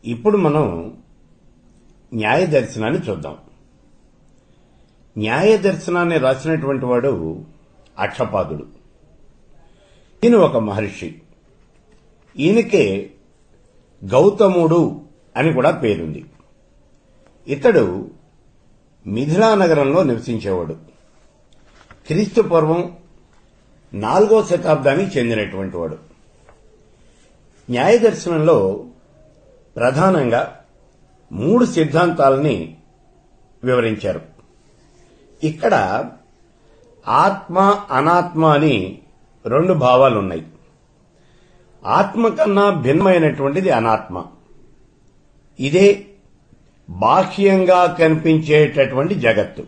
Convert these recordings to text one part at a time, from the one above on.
ఇప్పుడు మనం న్యాయ దర్శనాన్ని చూద్దాం న్యాయ దర్శనాన్ని రాసినటువంటి వాడు అక్షపాదుడు ఈయన ఒక మహర్షి ఈయనకే గౌతముడు అని కూడా పేరుంది ఇతడు మిథిలా నగరంలో నివసించేవాడు క్రీస్తు పూర్వం నాలుగో శతాబ్దానికి చెందినటువంటి వాడు న్యాయ దర్శనంలో ప్రధానంగా మూడు సిద్ధాంతాలని వివరించారు ఇక్కడ ఆత్మ అనాత్మ అని రెండు భావాలున్నాయి ఆత్మ కన్నా భిన్నమైనటువంటిది అనాత్మ ఇదే బాహ్యంగా కనిపించేటటువంటి జగత్తు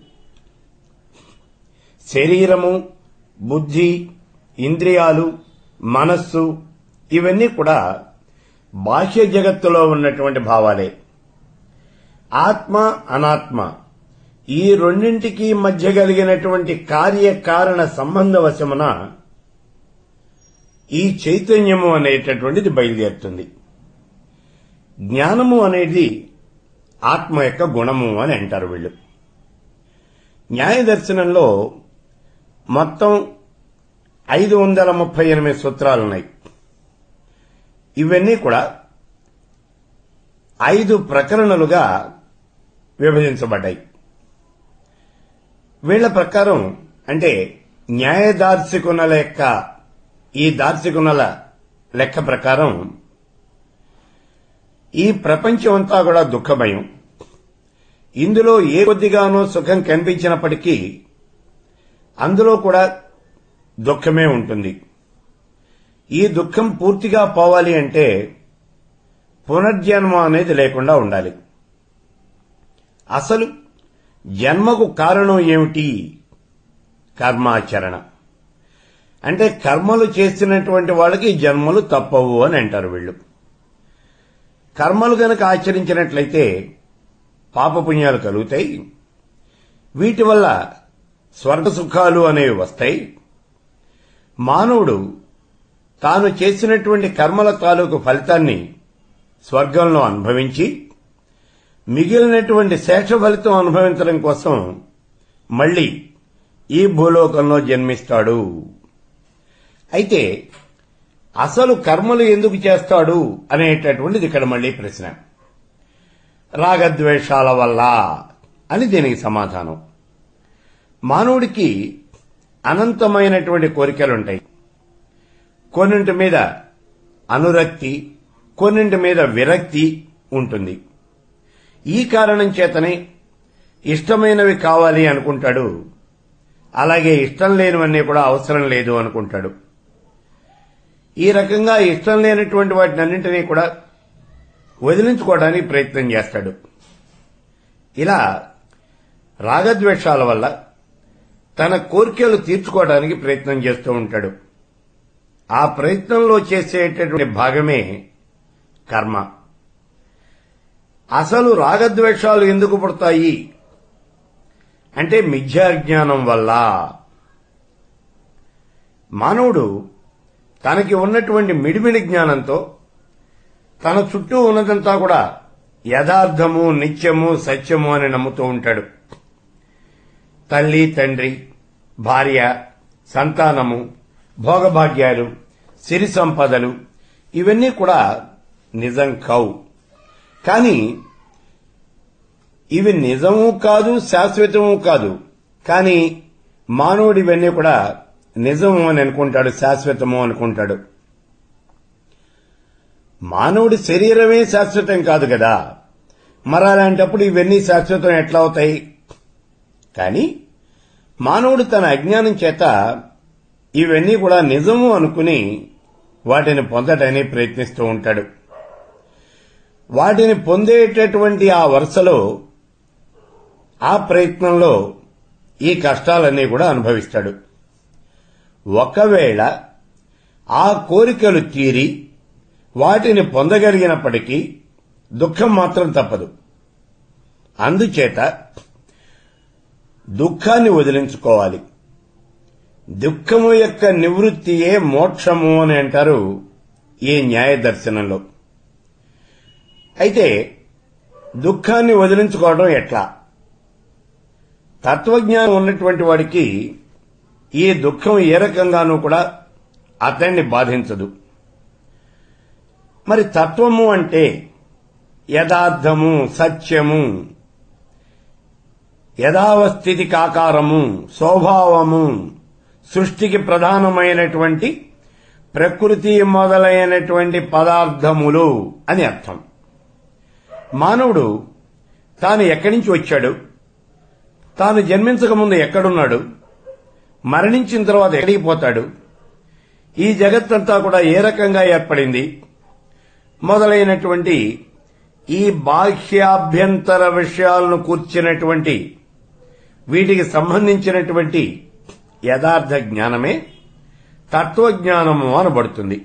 శరీరము బుద్ధి ఇంద్రియాలు మనస్సు ఇవన్నీ కూడా బాహ్య జగత్తులో ఉన్నటువంటి భావాలే ఆత్మ అనాత్మ ఈ రెండింటికి మధ్య కలిగినటువంటి కార్యకారణ సంబంధ వశమున ఈ చైతన్యము అనేటటువంటిది బయలుదేరుతుంది జ్ఞానము అనేది ఆత్మ యొక్క గుణము అని అంటారు వీళ్ళు న్యాయ దర్శనంలో మొత్తం ఐదు వందల ముప్పై ఎనిమిది సూత్రాలున్నాయి ఇవన్నీ కూడా ఐదు ప్రకరణలుగా విభజించబడ్డాయి వీళ్ల ప్రకారం అంటే న్యాయ దార్శికునుల యొక్క ఈ దార్శికునుల లెక్క ప్రకారం ఈ ప్రపంచం అంతా కూడా దుఃఖమయం ఇందులో ఏ కొద్దిగానో సుఖం కనిపించినప్పటికీ అందులో కూడా దుఃఖమే ఉంటుంది ఈ దుఃఖం పూర్తిగా పోవాలి అంటే పునర్జన్మ అనేది లేకుండా ఉండాలి అసలు జన్మకు కారణం ఏమిటి కర్మాచరణ అంటే కర్మలు చేసినటువంటి వాళ్ళకి జన్మలు తప్పవు అని అంటారు వీళ్ళు కర్మలు గనక ఆచరించినట్లయితే పాపపుణ్యాలు కలుగుతాయి వీటి వల్ల స్వర్గ సుఖాలు అనేవి వస్తాయి మానవుడు తాను చేసినటువంటి కర్మల తాలూకు ఫలితాన్ని స్వర్గంలో అనుభవించి మిగిలినటువంటి శేష ఫలితం అనుభవించడం కోసం మళ్లీ ఈ భూలోకంలో జన్మిస్తాడు అయితే అసలు కర్మలు ఎందుకు చేస్తాడు అనేటటువంటిది ఇక్కడ మళ్లీ ప్రశ్న రాగద్వేషాల వల్ల అని దీనికి సమాధానం మానవుడికి అనంతమైనటువంటి కోరికలుంటాయి కొన్నింటి మీద అనురక్తి కొన్నింటి మీద విరక్తి ఉంటుంది ఈ కారణం చేతనే ఇష్టమైనవి కావాలి అనుకుంటాడు అలాగే ఇష్టం లేనివన్నీ కూడా అవసరం లేదు అనుకుంటాడు ఈ రకంగా ఇష్టం లేనటువంటి వాటిని అన్నింటినీ కూడా వదిలించుకోవడానికి ప్రయత్నం చేస్తాడు ఇలా రాగద్వేషాల వల్ల తన కోరికలు తీర్చుకోవడానికి ప్రయత్నం చేస్తూ ఉంటాడు ఆ ప్రయత్నంలో చేసేటటువంటి భాగమే కర్మ అసలు రాగద్వేషాలు ఎందుకు పుడతాయి అంటే మిథ్యాజ్ఞానం వల్ల మానవుడు తనకి ఉన్నటువంటి మిడిమిడి జ్ఞానంతో తన చుట్టూ ఉన్నదంతా కూడా యథార్థము నిత్యము సత్యము అని నమ్ముతూ ఉంటాడు తల్లి తండ్రి భార్య సంతానము భోగభాగ్యాలు సిరి సంపదలు ఇవన్నీ కూడా నిజం కావు కానీ ఇవి నిజము కాదు శాశ్వతము కాదు కానీ మానవుడు ఇవన్నీ కూడా నిజము అని అనుకుంటాడు శాశ్వతము అనుకుంటాడు మానవుడి శరీరమే శాశ్వతం కాదు కదా మరి అలాంటప్పుడు ఇవన్నీ శాశ్వతం ఎట్లా అవుతాయి కానీ మానవుడు తన అజ్ఞానం చేత ఇవన్నీ కూడా నిజము అనుకుని వాటిని పొందటానికి ప్రయత్నిస్తూ ఉంటాడు వాటిని పొందేటటువంటి ఆ వరుసలో ఆ ప్రయత్నంలో ఈ కష్టాలన్నీ కూడా అనుభవిస్తాడు ఒకవేళ ఆ కోరికలు తీరి వాటిని పొందగలిగినప్పటికీ దుఃఖం మాత్రం తప్పదు అందుచేత దుఃఖాన్ని వదిలించుకోవాలి దుఃఖము యొక్క నివృత్తియే మోక్షము అని అంటారు ఈ న్యాయ దర్శనంలో అయితే దుఃఖాన్ని వదిలించుకోవడం ఎట్లా తత్వజ్ఞానం ఉన్నటువంటి వాడికి ఈ దుఃఖం ఏ రకంగానూ కూడా అతన్ని బాధించదు మరి తత్వము అంటే యథార్థము సత్యము యథావస్థితి కాకారము స్వభావము సృష్టికి ప్రధానమైనటువంటి ప్రకృతి మొదలైనటువంటి పదార్థములు అని అర్థం మానవుడు తాను ఎక్కడి నుంచి వచ్చాడు తాను జన్మించక ముందు ఎక్కడున్నాడు మరణించిన తర్వాత ఎక్కడికి పోతాడు ఈ జగత్తంతా కూడా ఏ రకంగా ఏర్పడింది మొదలైనటువంటి ఈ బాహ్యాభ్యంతర విషయాలను కూర్చినటువంటి వీటికి సంబంధించినటువంటి యథార్థ జ్ఞానమే తత్వజ్ఞానము అనబడుతుంది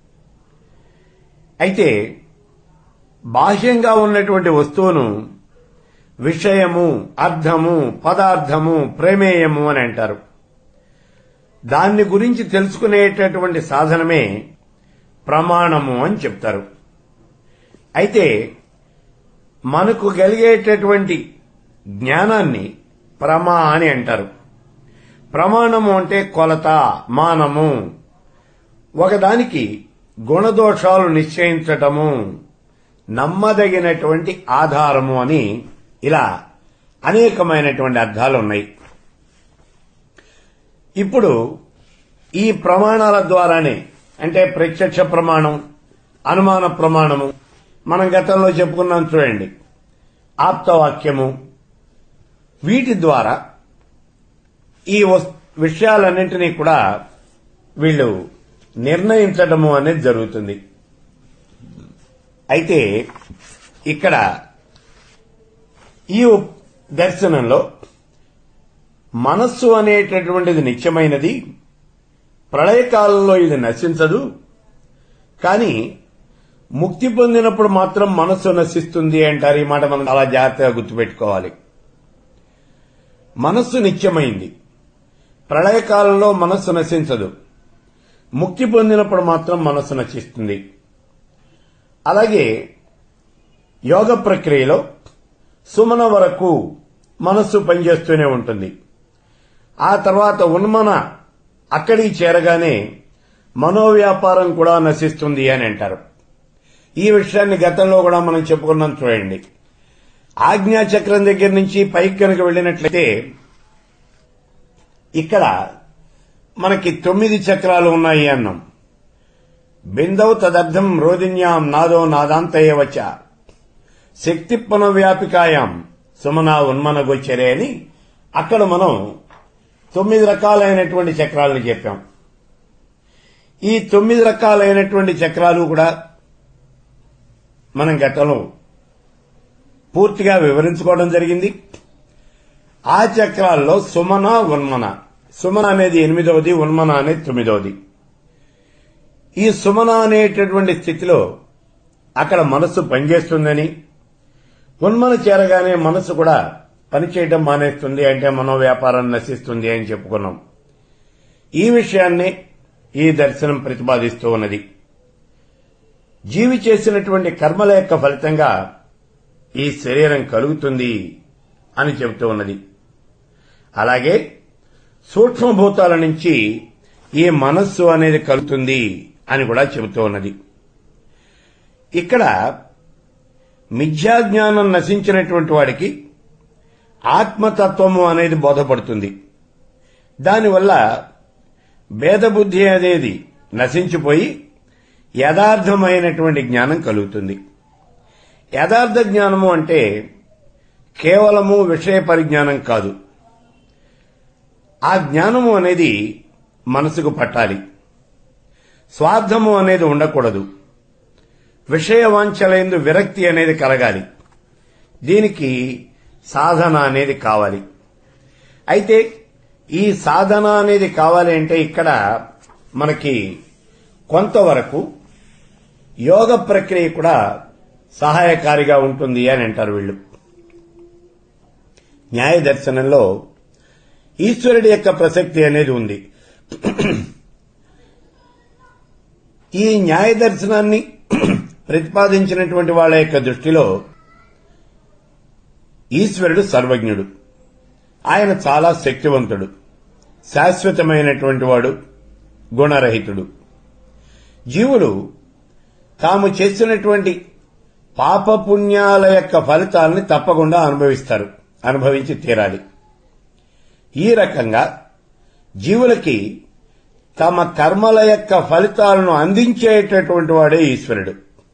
అయితే బాహ్యంగా ఉన్నటువంటి వస్తువును విషయము అర్థము పదార్థము ప్రమేయము అని అంటారు దాన్ని గురించి తెలుసుకునేటటువంటి సాధనమే ప్రమాణము అని చెప్తారు అయితే మనకు కలిగేటటువంటి జ్ఞానాన్ని ప్రమా అని అంటారు ప్రమాణము అంటే కొలత మానము ఒకదానికి గుణదోషాలు నిశ్చయించటము నమ్మదగినటువంటి ఆధారము అని ఇలా అనేకమైనటువంటి అర్థాలు ఉన్నాయి ఇప్పుడు ఈ ప్రమాణాల ద్వారానే అంటే ప్రత్యక్ష ప్రమాణం అనుమాన ప్రమాణము మనం గతంలో చెప్పుకున్నాం చూడండి ఆప్తవాక్యము వీటి ద్వారా ఈ వస్- విషయాలన్నింటినీ కూడా వీళ్ళు నిర్ణయించడము అనేది జరుగుతుంది అయితే ఇక్కడ ఈ ఉప్- దర్శనంలో మనస్సు అనేటటువంటిది నిత్యమైనది ప్రళయకాలంలో ఇది నశించదు కానీ ముక్తి పొందినప్పుడు మాత్రం మనస్సు నశిస్తుంది అంటారు ఈ మాట మనం చాలా జాగ్రత్తగా గుర్తుపెట్టుకోవాలి మనస్సు నిత్యమైంది ప్రళయకాలంలో మనస్సు నశించదు ముక్తి పొందినప్పుడు మాత్రం మనస్సు నశిస్తుంది అలాగే యోగ ప్రక్రియలో సుమన వరకు మనస్సు పనిచేస్తూనే ఉంటుంది ఆ తర్వాత ఉన్మన అక్కడికి చేరగానే మనోవ్యాపారం కూడా నశిస్తుంది అని అంటారు ఈ విషయాన్ని గతంలో కూడా మనం చెప్పుకున్నాం చూడండి ఆజ్ఞా చక్రం దగ్గర నుంచి పైకి కనుక వెళ్ళినట్లయితే ఇక్కడ మనకి తొమ్మిది చక్రాలు ఉన్నాయి అన్నాం బిందవు తదర్థం రోదిన్యాం నాదో నాదాంతయ వచ్చ శక్తి పునవ్యాపికాయాం సుమనా ఉన్మన గోచరే అని అక్కడ మనం తొమ్మిది రకాలైనటువంటి చక్రాలను చెప్పాం ఈ తొమ్మిది రకాలైనటువంటి చక్రాలు కూడా మనం గతంలో పూర్తిగా వివరించుకోవడం జరిగింది ఆ చక్రాల్లో సుమన ఉన్మన సుమన అనేది ఎనిమిదవది ఉన్మన అనేది తొమ్మిదవది ఈ సుమన అనేటటువంటి స్థితిలో అక్కడ మనస్సు పనిచేస్తుందని ఉన్మన చేరగానే మనస్సు కూడా పనిచేయడం మానేస్తుంది అంటే మనోవ్యాపారం నశిస్తుంది అని చెప్పుకున్నాం ఈ విషయాన్ని ఈ దర్శనం ప్రతిపాదిస్తూ ఉన్నది జీవి చేసినటువంటి కర్మల యొక్క ఫలితంగా ఈ శరీరం కలుగుతుంది అని చెబుతూ ఉన్నది అలాగే సూక్ష్మభూతాల నుంచి ఈ మనస్సు అనేది కలుగుతుంది అని కూడా చెబుతూ ఉన్నది ఇక్కడ మిథ్యాజ్ఞానం నశించినటువంటి వాడికి ఆత్మతత్వము అనేది బోధపడుతుంది దానివల్ల భేదబుద్ధి అనేది నశించిపోయి యథార్థమైనటువంటి జ్ఞానం కలుగుతుంది యథార్థ జ్ఞానము అంటే కేవలము విషయ పరిజ్ఞానం కాదు ఆ జ్ఞానము అనేది మనసుకు పట్టాలి స్వార్థము అనేది ఉండకూడదు విషయవాంఛలైందు విరక్తి అనేది కలగాలి దీనికి సాధన అనేది కావాలి అయితే ఈ సాధన అనేది కావాలి అంటే ఇక్కడ మనకి కొంతవరకు యోగ ప్రక్రియ కూడా సహాయకారిగా ఉంటుంది అని అంటారు వీళ్ళు న్యాయ దర్శనంలో ఈశ్వరుడి యొక్క ప్రసక్తి అనేది ఉంది ఈ న్యాయ దర్శనాన్ని ప్రతిపాదించినటువంటి వాళ్ళ యొక్క దృష్టిలో ఈశ్వరుడు సర్వజ్ఞుడు ఆయన చాలా శక్తివంతుడు శాశ్వతమైనటువంటి వాడు గుణరహితుడు జీవులు తాము చేసినటువంటి పాపపుణ్యాల యొక్క ఫలితాలని తప్పకుండా అనుభవిస్తారు అనుభవించి తీరాలి ఈ రకంగా జీవులకి తమ కర్మల యొక్క ఫలితాలను అందించేటటువంటి వాడే ఈశ్వరుడు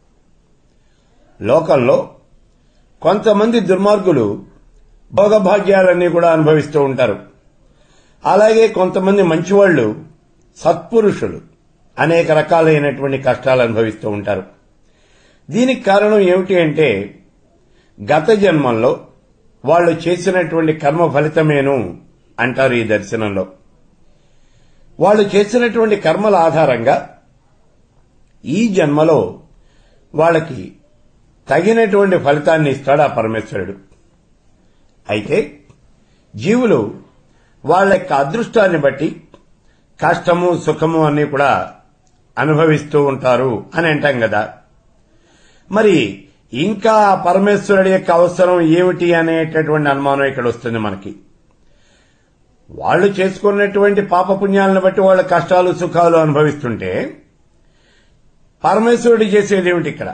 లోకంలో కొంతమంది దుర్మార్గులు భోగభాగ్యాలన్నీ కూడా అనుభవిస్తూ ఉంటారు అలాగే కొంతమంది మంచివాళ్లు సత్పురుషులు అనేక రకాలైనటువంటి కష్టాలు అనుభవిస్తూ ఉంటారు దీనికి కారణం ఏమిటి అంటే గత జన్మంలో వాళ్ళు చేసినటువంటి కర్మ ఫలితమేను అంటారు ఈ దర్శనంలో వాళ్ళు చేసినటువంటి కర్మల ఆధారంగా ఈ జన్మలో వాళ్ళకి తగినటువంటి ఫలితాన్ని ఇస్తాడు ఆ పరమేశ్వరుడు అయితే జీవులు వాళ్ళ యొక్క అదృష్టాన్ని బట్టి కష్టము సుఖము అన్ని కూడా అనుభవిస్తూ ఉంటారు అని అంటాం కదా మరి ఇంకా ఆ పరమేశ్వరుడి యొక్క అవసరం ఏమిటి అనేటటువంటి అనుమానం ఇక్కడ వస్తుంది మనకి వాళ్ళు చేసుకున్నటువంటి పాపపుణ్యాలను బట్టి వాళ్ళ కష్టాలు సుఖాలు అనుభవిస్తుంటే పరమేశ్వరుడు చేసేది ఏమిటి ఇక్కడ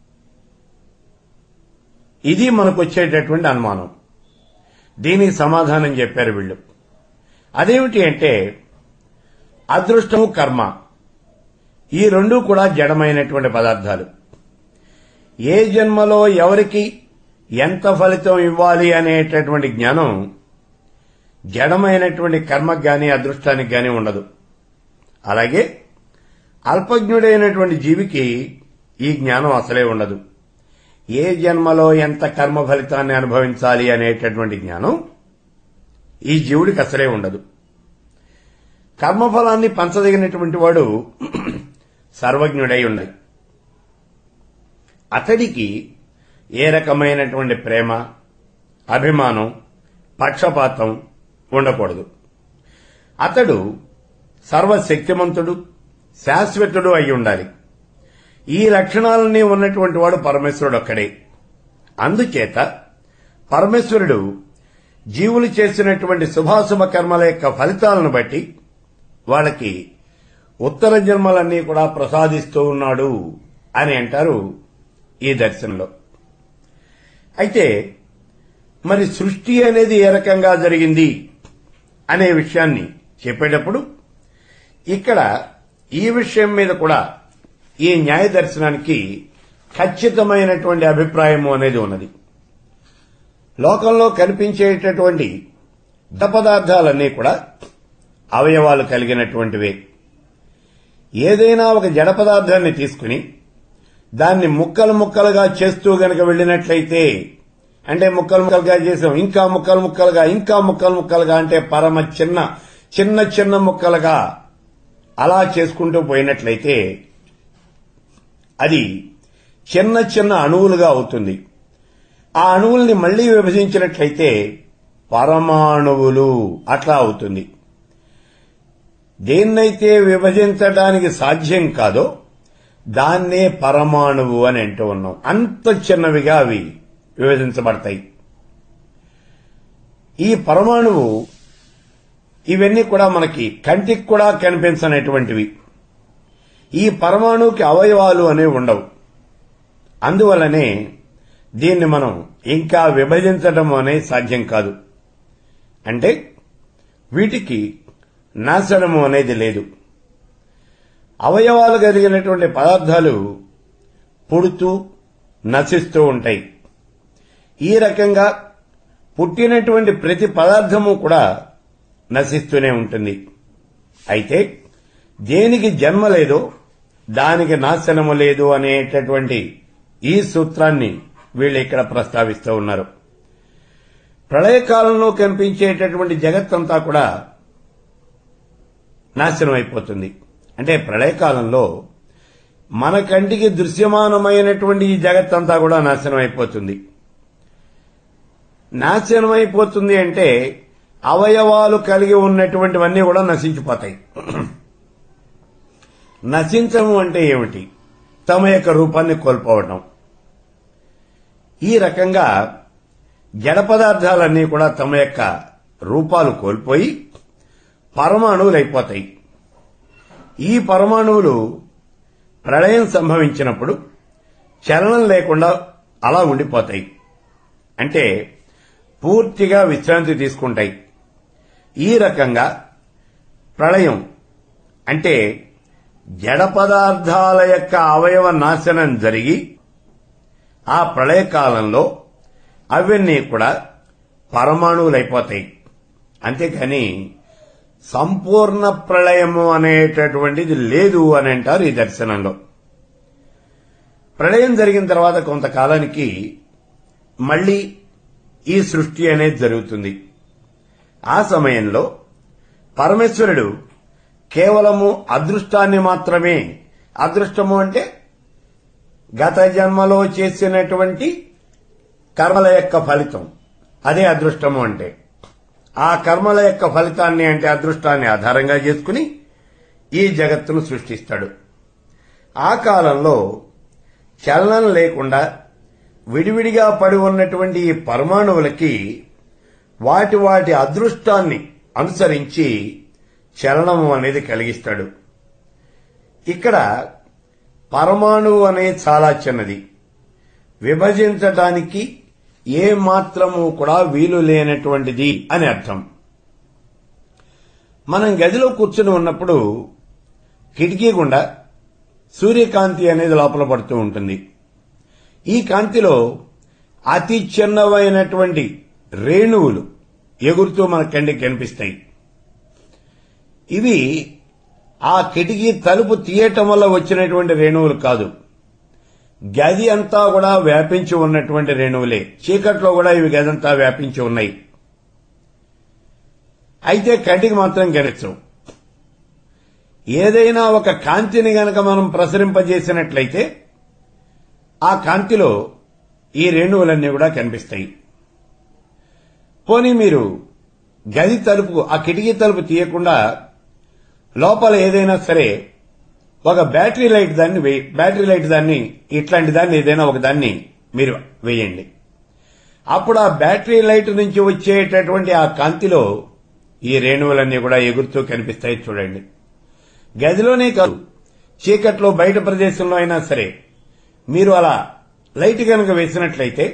ఇది మనకు వచ్చేటటువంటి అనుమానం దీనికి సమాధానం చెప్పారు వీళ్ళు అదేమిటి అంటే అదృష్టము కర్మ ఈ రెండు కూడా జడమైనటువంటి పదార్థాలు ఏ జన్మలో ఎవరికి ఎంత ఫలితం ఇవ్వాలి అనేటటువంటి జ్ఞానం జడమైనటువంటి కర్మకు గాని అదృష్టానికి గాని ఉండదు అలాగే అల్పజ్ఞుడైనటువంటి జీవికి ఈ జ్ఞానం అసలే ఉండదు ఏ జన్మలో ఎంత కర్మ ఫలితాన్ని అనుభవించాలి అనేటటువంటి జ్ఞానం ఈ జీవుడికి అసలే ఉండదు కర్మఫలాన్ని పంచదగినటువంటి వాడు సర్వజ్ఞుడై ఉండాలి అతడికి ఏ రకమైనటువంటి ప్రేమ అభిమానం పక్షపాతం ఉండకూడదు అతడు సర్వశక్తిమంతుడు శాశ్వతుడు అయి ఉండాలి ఈ లక్షణాలన్నీ ఉన్నటువంటి వాడు పరమేశ్వరుడు ఒక్కడే అందుచేత పరమేశ్వరుడు జీవులు చేసినటువంటి శుభాశుభ కర్మల యొక్క ఫలితాలను బట్టి వాళ్ళకి ఉత్తర జన్మలన్నీ కూడా ప్రసాదిస్తూ ఉన్నాడు అని అంటారు ఈ దర్శనంలో అయితే మరి సృష్టి అనేది ఏ రకంగా జరిగింది అనే విషయాన్ని చెప్పేటప్పుడు ఇక్కడ ఈ విషయం మీద కూడా ఈ న్యాయ దర్శనానికి ఖచ్చితమైనటువంటి అభిప్రాయము అనేది ఉన్నది లోకంలో కనిపించేటటువంటి పదార్థాలన్నీ కూడా అవయవాలు కలిగినటువంటివే ఏదైనా ఒక జడ పదార్థాన్ని తీసుకుని దాన్ని ముక్కలు ముక్కలుగా చేస్తూ గనక వెళ్ళినట్లయితే అంటే ముక్కలు ముక్కలుగా చేసాం ఇంకా ముక్కలు ముక్కలుగా ఇంకా ముక్కలు ముక్కలుగా అంటే పరమ చిన్న చిన్న చిన్న ముక్కలుగా అలా చేసుకుంటూ పోయినట్లయితే అది చిన్న చిన్న అణువులుగా అవుతుంది ఆ అణువుల్ని మళ్లీ విభజించినట్లయితే పరమాణువులు అట్లా అవుతుంది దేన్నైతే విభజించడానికి సాధ్యం కాదో దాన్నే పరమాణువు అని అంటూ ఉన్నాం అంత చిన్నవిగా అవి విభజించబడతాయి ఈ పరమాణువు ఇవన్నీ కూడా మనకి కంటికి కూడా కనిపించనటువంటివి ఈ పరమాణువుకి అవయవాలు అనేవి ఉండవు అందువల్లనే దీన్ని మనం ఇంకా విభజించడం అనేది సాధ్యం కాదు అంటే వీటికి నాశనము అనేది లేదు అవయవాలు కలిగినటువంటి పదార్థాలు పుడుతూ నశిస్తూ ఉంటాయి ఈ రకంగా పుట్టినటువంటి ప్రతి పదార్థము కూడా నశిస్తూనే ఉంటుంది అయితే దేనికి జన్మ లేదో దానికి నాశనము లేదు అనేటటువంటి ఈ సూత్రాన్ని వీళ్ళు ఇక్కడ ప్రస్తావిస్తూ ఉన్నారు ప్రళయకాలంలో కనిపించేటటువంటి జగత్తంతా కూడా నాశనం అయిపోతుంది అంటే ప్రళయకాలంలో మన కంటికి దృశ్యమానమైనటువంటి ఈ జగత్తంతా కూడా నాశనం అయిపోతుంది నాశనం అయిపోతుంది అంటే అవయవాలు కలిగి ఉన్నటువంటివన్నీ కూడా నశించిపోతాయి నశించము అంటే ఏమిటి తమ యొక్క రూపాన్ని కోల్పోవడం ఈ రకంగా జడ పదార్థాలన్నీ కూడా తమ యొక్క రూపాలు కోల్పోయి పరమాణువులు అయిపోతాయి ఈ పరమాణువులు ప్రళయం సంభవించినప్పుడు చలనం లేకుండా అలా ఉండిపోతాయి అంటే పూర్తిగా విశ్రాంతి తీసుకుంటాయి ఈ రకంగా ప్రళయం అంటే జడ పదార్థాల యొక్క అవయవ నాశనం జరిగి ఆ ప్రళయకాలంలో అవన్నీ కూడా పరమాణువులైపోతాయి అంతేకాని సంపూర్ణ ప్రళయము అనేటటువంటిది లేదు అని అంటారు ఈ దర్శనంలో ప్రళయం జరిగిన తర్వాత కొంతకాలానికి మళ్లీ ఈ సృష్టి అనేది జరుగుతుంది ఆ సమయంలో పరమేశ్వరుడు కేవలము అదృష్టాన్ని మాత్రమే అదృష్టము అంటే గత జన్మలో చేసినటువంటి కర్మల యొక్క ఫలితం అదే అదృష్టము అంటే ఆ కర్మల యొక్క ఫలితాన్ని అంటే అదృష్టాన్ని ఆధారంగా చేసుకుని ఈ జగత్తును సృష్టిస్తాడు ఆ కాలంలో చలనం లేకుండా విడివిడిగా పడి ఉన్నటువంటి ఈ పరమాణువులకి వాటి వాటి అదృష్టాన్ని అనుసరించి చలనము అనేది కలిగిస్తాడు ఇక్కడ పరమాణువు అనేది చాలా చిన్నది విభజించటానికి ఏ మాత్రము కూడా వీలు లేనటువంటిది అని అర్థం మనం గదిలో కూర్చుని ఉన్నప్పుడు కిటికీ గుండా సూర్యకాంతి అనేది లోపల పడుతూ ఉంటుంది ఈ కాంతిలో అతి చిన్నవైనటువంటి రేణువులు ఎగురుతూ మన కంటికి కనిపిస్తాయి ఇవి ఆ కిటికీ తలుపు తీయటం వల్ల వచ్చినటువంటి రేణువులు కాదు గది అంతా కూడా వ్యాపించి ఉన్నటువంటి రేణువులే చీకట్లో కూడా ఇవి గదంతా వ్యాపించి ఉన్నాయి అయితే కంటికి మాత్రం కనిపించవు ఏదైనా ఒక కాంతిని గనక మనం ప్రసరింపజేసినట్లయితే ఆ కాంతిలో ఈ రేణువులన్నీ కూడా కనిపిస్తాయి పోనీ మీరు గది తలుపు ఆ కిటికీ తలుపు తీయకుండా లోపల ఏదైనా సరే ఒక బ్యాటరీ లైట్ దాన్ని వేయ బ్యాటరీ లైట్ దాన్ని ఇట్లాంటి దాన్ని ఏదైనా ఒక దాన్ని మీరు వేయండి అప్పుడు ఆ బ్యాటరీ లైట్ నుంచి వచ్చేటటువంటి ఆ కాంతిలో ఈ రేణువులన్నీ కూడా ఎగురుతూ కనిపిస్తాయి చూడండి గదిలోనే కాదు చీకట్లో బయట ప్రదేశంలో అయినా సరే మీరు అలా లైట్ కనుక వేసినట్లయితే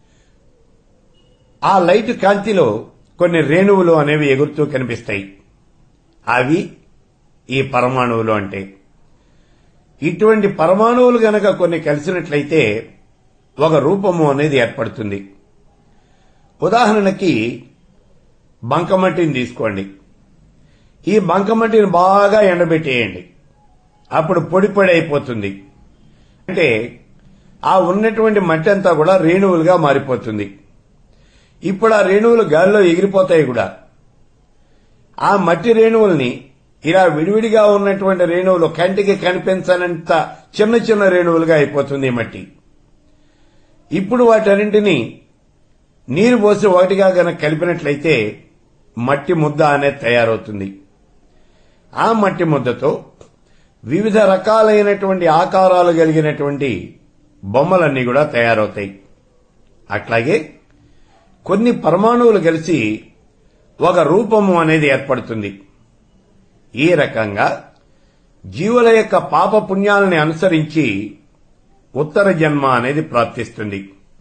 ఆ లైట్ కాంతిలో కొన్ని రేణువులు అనేవి ఎగురుతూ కనిపిస్తాయి అవి ఈ పరమాణువులు అంటే ఇటువంటి పరమాణువులు గనక కొన్ని కలిసినట్లయితే ఒక రూపము అనేది ఏర్పడుతుంది ఉదాహరణకి బంకమట్టిని తీసుకోండి ఈ బంకమట్టిని బాగా ఎండబెట్టేయండి అప్పుడు పొడి పొడి అయిపోతుంది అంటే ఆ ఉన్నటువంటి మట్టి అంతా కూడా రేణువులుగా మారిపోతుంది ఇప్పుడు ఆ రేణువులు గాలిలో ఎగిరిపోతాయి కూడా ఆ మట్టి రేణువుల్ని ఇలా విడివిడిగా ఉన్నటువంటి రేణువులు కంటికి కనిపించనంత చిన్న చిన్న రేణువులుగా అయిపోతుంది ఈ మట్టి ఇప్పుడు వాటన్నింటినీ నీరు పోసి ఒకటిగా గనక కలిపినట్లయితే మట్టి ముద్ద అనేది తయారవుతుంది ఆ మట్టి ముద్దతో వివిధ రకాలైనటువంటి ఆకారాలు కలిగినటువంటి బొమ్మలన్నీ కూడా తయారవుతాయి అట్లాగే కొన్ని పరమాణువులు కలిసి ఒక రూపము అనేది ఏర్పడుతుంది ఈ రకంగా జీవుల యొక్క పాప పుణ్యాలని అనుసరించి ఉత్తర జన్మ అనేది ప్రాప్తిస్తుంది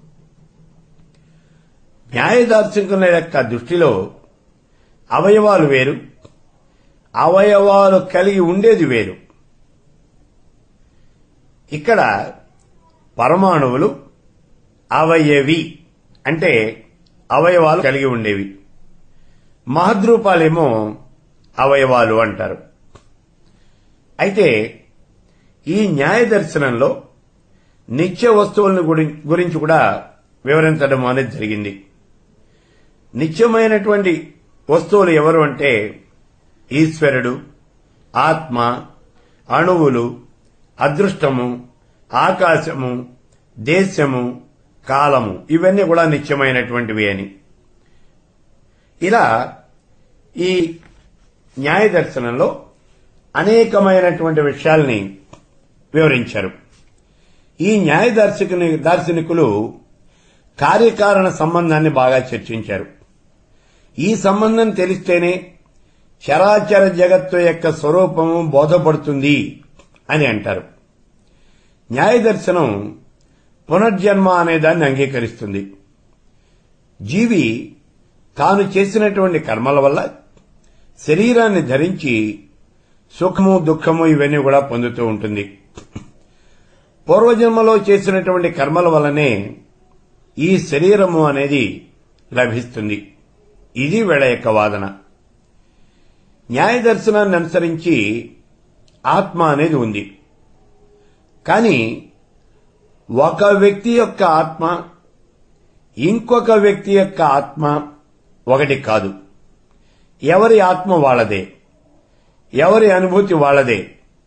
న్యాయదార్శకుల యొక్క దృష్టిలో అవయవాలు వేరు అవయవాలు కలిగి ఉండేది వేరు ఇక్కడ పరమాణువులు అవయవి అంటే అవయవాలు కలిగి ఉండేవి మహద్రూపాలేమో అవయవాలు అంటారు అయితే ఈ న్యాయ దర్శనంలో నిత్య వస్తువులను గురి- గురించి కూడా వివరించడం అనేది జరిగింది నిత్యమైనటువంటి వస్తువులు ఎవరు అంటే ఈశ్వరుడు ఆత్మ అణువులు అదృష్టము ఆకాశము దేశము కాలము ఇవన్నీ కూడా నిత్యమైనటువంటివి అని ఇలా ఈ న్యాయ దర్శనంలో అనేకమైనటువంటి విషయాల్ని వివరించారు ఈ న్యాయ దార్శకుని దార్శనికులు కార్యకారణ సంబంధాన్ని బాగా చర్చించారు ఈ సంబంధం తెలిస్తేనే చరాచర జగత్తు యొక్క స్వరూపము బోధపడుతుంది అని అంటారు న్యాయ దర్శనం పునర్జన్మ అనే దాన్ని అంగీకరిస్తుంది జీవి తాను చేసినటువంటి కర్మల వల్ల శరీరాన్ని ధరించి సుఖము దుఃఖము ఇవన్నీ కూడా పొందుతూ ఉంటుంది పూర్వజన్మలో చేసినటువంటి కర్మల వల్లనే ఈ శరీరము అనేది లభిస్తుంది ఇది వీళ్ళ యొక్క వాదన న్యాయ దర్శనాన్ని అనుసరించి ఆత్మ అనేది ఉంది కానీ ఒక వ్యక్తి యొక్క ఆత్మ ఇంకొక వ్యక్తి యొక్క ఆత్మ ఒకటి కాదు ఎవరి ఆత్మ వాళ్ళదే ఎవరి అనుభూతి వాళ్ళదే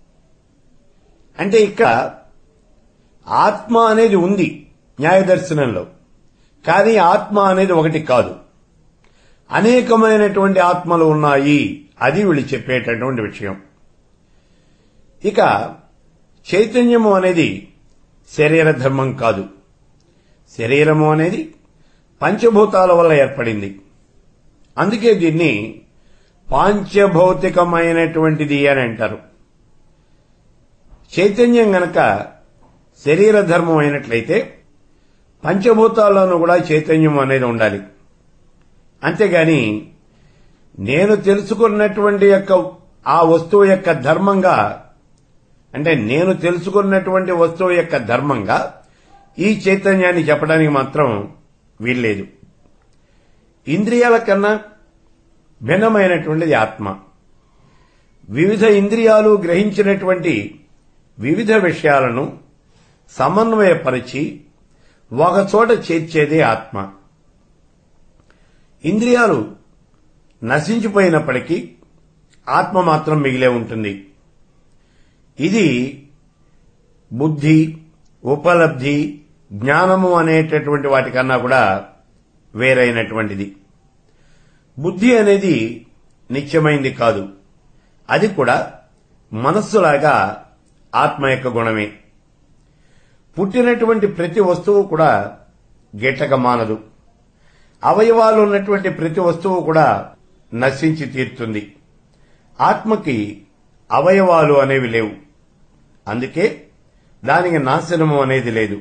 అంటే ఇక్కడ ఆత్మ అనేది ఉంది న్యాయ దర్శనంలో కానీ ఆత్మ అనేది ఒకటి కాదు అనేకమైనటువంటి ఆత్మలు ఉన్నాయి అది వీళ్ళు చెప్పేటటువంటి విషయం ఇక చైతన్యము అనేది శరీర ధర్మం కాదు శరీరము అనేది పంచభూతాల వల్ల ఏర్పడింది అందుకే దీన్ని పాంచభౌతికమైనటువంటిది అని అంటారు చైతన్యం గనక శరీర ధర్మం అయినట్లయితే పంచభూతాల్లోనూ కూడా చైతన్యం అనేది ఉండాలి అంతేగాని నేను తెలుసుకున్నటువంటి యొక్క ఆ వస్తువు యొక్క ధర్మంగా అంటే నేను తెలుసుకున్నటువంటి వస్తువు యొక్క ధర్మంగా ఈ చైతన్యాన్ని చెప్పడానికి మాత్రం వీల్లేదు ఇంద్రియాల కన్నా భిన్నమైనటువంటిది ఆత్మ వివిధ ఇంద్రియాలు గ్రహించినటువంటి వివిధ విషయాలను సమన్వయపరిచి ఒకచోట చేర్చేదే ఆత్మ ఇంద్రియాలు నశించిపోయినప్పటికీ ఆత్మ మాత్రం మిగిలే ఉంటుంది ఇది బుద్ధి ఉపలబ్ధి జ్ఞానము అనేటటువంటి వాటికన్నా కూడా వేరైనటువంటిది బుద్ధి అనేది నిత్యమైంది కాదు అది కూడా మనస్సులాగా ఆత్మ యొక్క గుణమే పుట్టినటువంటి ప్రతి వస్తువు కూడా గిట్టక మానదు అవయవాలు ఉన్నటువంటి ప్రతి వస్తువు కూడా నశించి తీరుతుంది ఆత్మకి అవయవాలు అనేవి లేవు అందుకే దానికి నాశనము అనేది లేదు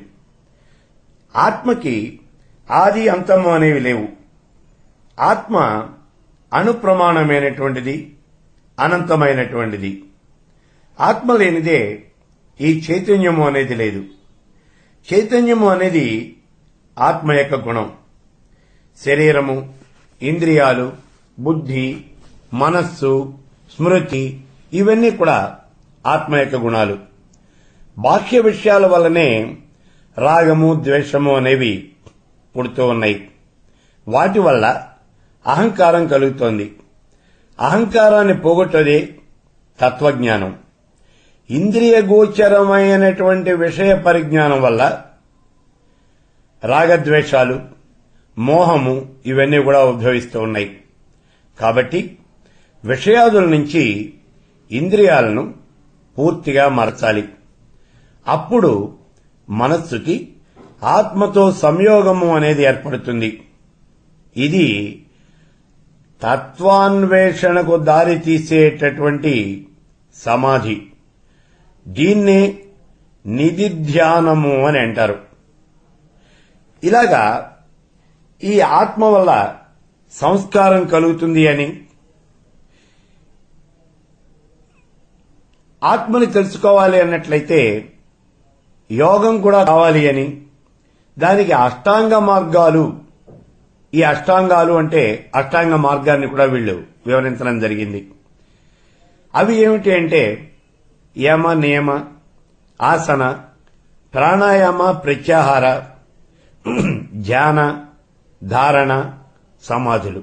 ఆత్మకి ఆది అంతము అనేవి లేవు ఆత్మ అనుప్రమాణమైనటువంటిది అనంతమైనటువంటిది ఆత్మ లేనిదే ఈ చైతన్యము అనేది లేదు చైతన్యము అనేది ఆత్మ యొక్క గుణం శరీరము ఇంద్రియాలు బుద్ధి మనస్సు స్మృతి ఇవన్నీ కూడా ఆత్మ యొక్క గుణాలు బాహ్య విషయాల వల్లనే రాగము ద్వేషము అనేవి పుడుతూ ఉన్నాయి వాటి వల్ల అహంకారం కలుగుతోంది అహంకారాన్ని పోగొట్టదే తత్వజ్ఞానం ఇంద్రియ గోచరమైనటువంటి విషయ పరిజ్ఞానం వల్ల రాగద్వేషాలు మోహము ఇవన్నీ కూడా ఉద్భవిస్తూ ఉన్నాయి కాబట్టి విషయాదుల నుంచి ఇంద్రియాలను పూర్తిగా మార్చాలి అప్పుడు మనస్సుకి ఆత్మతో సంయోగము అనేది ఏర్పడుతుంది ఇది తత్వాన్వేషణకు దారి తీసేటటువంటి సమాధి దీన్నే నిధిధ్యానము అని అంటారు ఇలాగా ఈ ఆత్మ వల్ల సంస్కారం కలుగుతుంది అని ఆత్మని తెలుసుకోవాలి అన్నట్లయితే యోగం కూడా కావాలి అని దానికి అష్టాంగ మార్గాలు ఈ అష్టాంగాలు అంటే అష్టాంగ మార్గాన్ని కూడా వీళ్ళు వివరించడం జరిగింది అవి ఏమిటి అంటే యమ నియమ ఆసన ప్రాణాయామ ప్రత్యాహార ధ్యాన ధారణ సమాధులు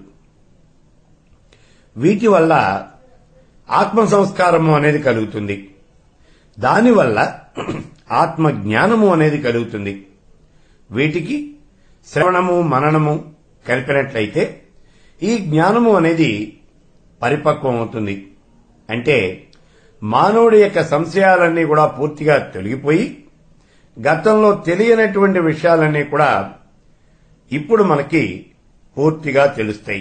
వీటి వల్ల ఆత్మ సంస్కారము అనేది కలుగుతుంది దానివల్ల ఆత్మ జ్ఞానము అనేది కలుగుతుంది వీటికి శ్రవణము మననము కలిపినట్లయితే ఈ జ్ఞానము అనేది పరిపక్వం అవుతుంది అంటే మానవుడి యొక్క సంశయాలన్నీ కూడా పూర్తిగా తొలగిపోయి గతంలో తెలియనటువంటి విషయాలన్నీ కూడా ఇప్పుడు మనకి పూర్తిగా తెలుస్తాయి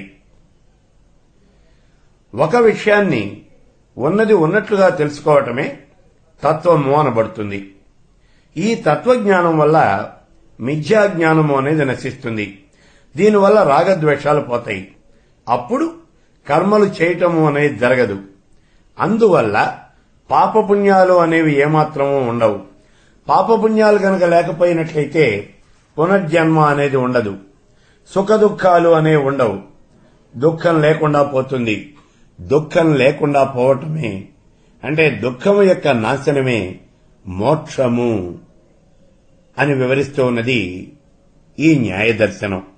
ఒక విషయాన్ని ఉన్నది ఉన్నట్లుగా తెలుసుకోవటమే తత్వము అనబడుతుంది ఈ తత్వజ్ఞానం వల్ల మిథ్యా జ్ఞానము అనేది నశిస్తుంది దీనివల్ల రాగద్వేషాలు పోతాయి అప్పుడు కర్మలు చేయటము అనేది జరగదు అందువల్ల పాపపుణ్యాలు అనేవి ఏమాత్రమూ ఉండవు పాపపుణ్యాలు గనక లేకపోయినట్లయితే పునర్జన్మ అనేది ఉండదు సుఖ దుఃఖాలు అనేవి ఉండవు దుఃఖం లేకుండా పోతుంది దుఃఖం లేకుండా పోవటమే అంటే దుఃఖము యొక్క నాశనమే మోక్షము అని వివరిస్తూ ఉన్నది ఈ న్యాయ దర్శనం